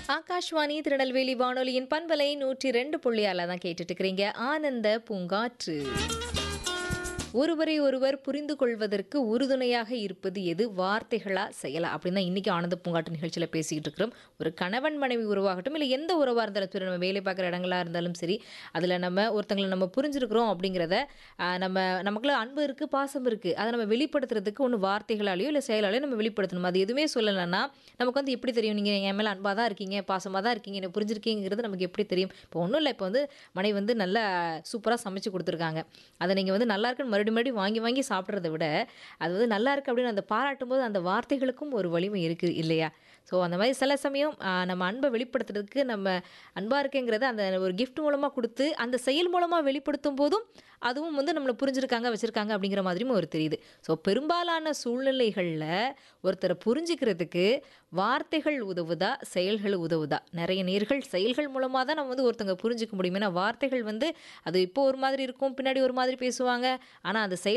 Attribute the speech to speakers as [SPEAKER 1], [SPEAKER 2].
[SPEAKER 1] ஆகாஷ்வாணி திருநெல்வேலி வானொலியின் பண்பலை நூற்றி ரெண்டு புள்ளியால தான் கேட்டுட்டு இருக்கிறீங்க ஆனந்த பூங்காற்று ஒருவரை ஒருவர் புரிந்து கொள்வதற்கு உறுதுணையாக இருப்பது எது வார்த்தைகளா செயலா அப்படின்னு தான் இன்னைக்கு ஆனந்த பூங்காட்டு நிகழ்ச்சியில் பேசிக்கிட்டு இருக்கிறோம் ஒரு கணவன் மனைவி உருவாகட்டும் இல்லை எந்த உறவாக இருந்தாலும் சரி நம்ம வேலை பார்க்குற இடங்களா இருந்தாலும் சரி அதில் நம்ம ஒருத்தங்களை நம்ம புரிஞ்சிருக்கிறோம் அப்படிங்கிறத ஆஹ், நம்ம நமக்குள்ள அன்பு இருக்குது பாசம் இருக்குது அதை நம்ம வெளிப்படுத்துறதுக்கு ஒன்று வார்த்தைகளாலேயோ இல்லை செயலாலேயோ நம்ம வெளிப்படுத்தணும் அது எதுவுமே சொல்லலைன்னா நமக்கு வந்து எப்படி தெரியும் நீங்கள் என் மேலே அன்பாக தான் இருக்கீங்க பாசமாக தான் இருக்கீங்க என்ன புரிஞ்சிருக்கீங்கிறது நமக்கு எப்படி தெரியும் இப்போ ஒன்றும் இல்லை இப்போ வந்து மனைவி வந்து நல்லா சூப்பராக சமைச்சு கொடுத்துருக்காங்க அதை நீங்கள் வந்து நல்லா இருக்குன்னு மறுபடியும் மறுபடியும் வாங்கி வாங்கி சாப்பிட்றத விட அது வந்து நல்லா இருக்கு அப்படின்னு அந்த பாராட்டும் போது அந்த வார்த்தைகளுக்கும் ஒரு வலிமை இருக்குது இல்லையா ஸோ அந்த மாதிரி சில சமயம் ஆஹ், நம்ம அன்பை வெளிப்படுத்துறதுக்கு நம்ம அன்பாக இருக்குங்கிறத அந்த ஒரு கிஃப்ட் மூலமாக கொடுத்து அந்த செயல் மூலமாக வெளிப்படுத்தும் போதும் அதுவும் வந்து நம்மளை புரிஞ்சிருக்காங்க வச்சுருக்காங்க அப்படிங்கிற மாதிரியும் ஒரு தெரியுது ஸோ பெரும்பாலான சூழ்நிலைகளில் ஒருத்தரை புரிஞ்சுக்கிறதுக்கு வார்த்தைகள் உதவுதா செயல்கள் உதவுதா நிறைய நேர்கள் செயல்கள் மூலமாக தான் நம்ம வந்து ஒருத்தங்க புரிஞ்சுக்க முடியும் ஏன்னா வார்த்தைகள் வந்து அது இப்போ ஒரு மாதிரி இருக்கும் பின்னாடி ஒரு மாதிரி பேசுவாங்க ஆனால் அது செயல்